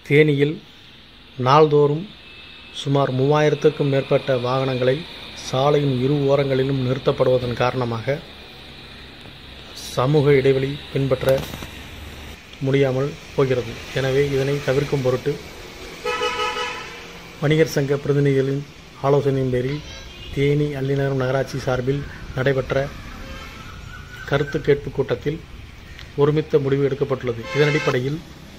தேனியில் நாள்தோறும் சுமார் மூவாயிரத்துக்கும் மேற்பட்ட வாகனங்களை சாலையின் இரு ஓரங்களிலும் நிறுத்தப்படுவதன் காரணமாக சமூக இடைவெளி பின்பற்ற முடியாமல் போகிறது எனவே இதனை தவிர்க்கும் பொருட்டு வணிகர் சங்க பிரதிநிதிகளின் ஆலோசனையின் பேரில் தேனி அல்லிநகரம் நகராட்சி சார்பில் நடைபெற்ற கருத்து கேட்பு கூட்டத்தில் ஒருமித்த முடிவு எடுக்கப்பட்டுள்ளது இதன் அடிப்படையில்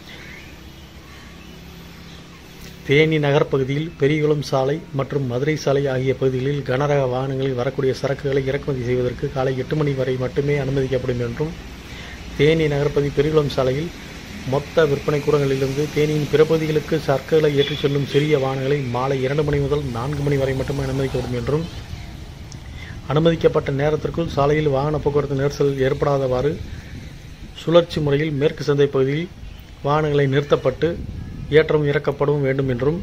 தேனி நகர்ப்பகுதியில் பெரியகுளம் சாலை மற்றும் மதுரை சாலை ஆகிய பகுதிகளில் கனரக வாகனங்களில் வரக்கூடிய சரக்குகளை இறக்குமதி செய்வதற்கு காலை எட்டு மணி வரை மட்டுமே அனுமதிக்கப்படும் என்றும் தேனி நகர்ப்பகுதி பெரியகுளம் சாலையில் மொத்த விற்பனை கூடங்களிலிருந்து தேனியின் பிற பகுதிகளுக்கு சரக்குகளை ஏற்றிச் செல்லும் சிறிய வாகனங்களை மாலை இரண்டு மணி முதல் நான்கு மணி வரை மட்டுமே அனுமதிக்கப்படும் என்றும் அனுமதிக்கப்பட்ட நேரத்திற்குள் சாலையில் வாகன போக்குவரத்து நெரிசல் ஏற்படாதவாறு சுழற்சி முறையில் மேற்கு சந்தை பகுதியில் வாகனங்களை நிறுத்தப்பட்டு ஏற்றம் இறக்கப்படும் வேண்டும் என்றும்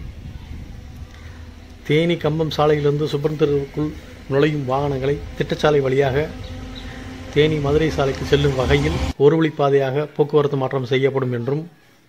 தேனி கம்பம் சாலையிலிருந்து சுப்பன் தெருவுக்குள் நுழையும் வாகனங்களை திட்டச்சாலை வழியாக தேனி மதுரை சாலைக்கு செல்லும் வகையில் ஒரு வழிப்பாதையாக போக்குவரத்து மாற்றம் செய்யப்படும் என்றும்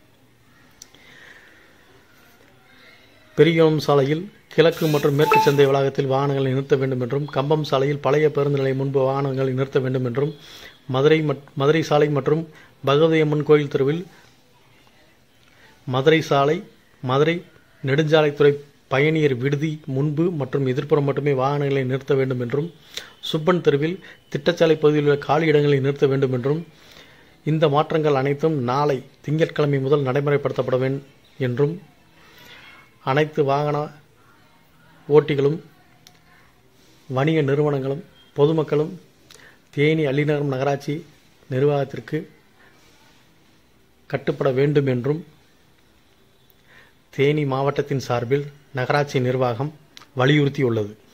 பெரியகுளம் சாலையில் கிழக்கு மற்றும் மேற்கு சந்தை வளாகத்தில் வாகனங்களை நிறுத்த வேண்டும் என்றும் கம்பம் சாலையில் பழைய பேருந்து நிலையம் முன்பு வாகனங்களை நிறுத்த வேண்டும் என்றும் மதுரை மதுரை சாலை மற்றும் பகவதி அம்மன் கோயில் தெருவில் மதுரை சாலை மதுரை நெடுஞ்சாலைத்துறை பயணியர் விடுதி முன்பு மற்றும் எதிர்ப்புறம் மட்டுமே வாகனங்களை நிறுத்த வேண்டும் என்றும் சுப்பன் தெருவில் திட்டச்சாலை பகுதியில் உள்ள காலி இடங்களை நிறுத்த வேண்டும் என்றும் இந்த மாற்றங்கள் அனைத்தும் நாளை திங்கட்கிழமை முதல் நடைமுறைப்படுத்தப்பட வேண்டும் என்றும் அனைத்து வாகன ஓட்டிகளும் வணிக நிறுவனங்களும் பொதுமக்களும் தேனி அள்ளிநகரம் நகராட்சி நிர்வாகத்திற்கு கட்டுப்பட வேண்டும் என்றும் தேனி மாவட்டத்தின் சார்பில் நகராட்சி நிர்வாகம் வலியுறுத்தியுள்ளது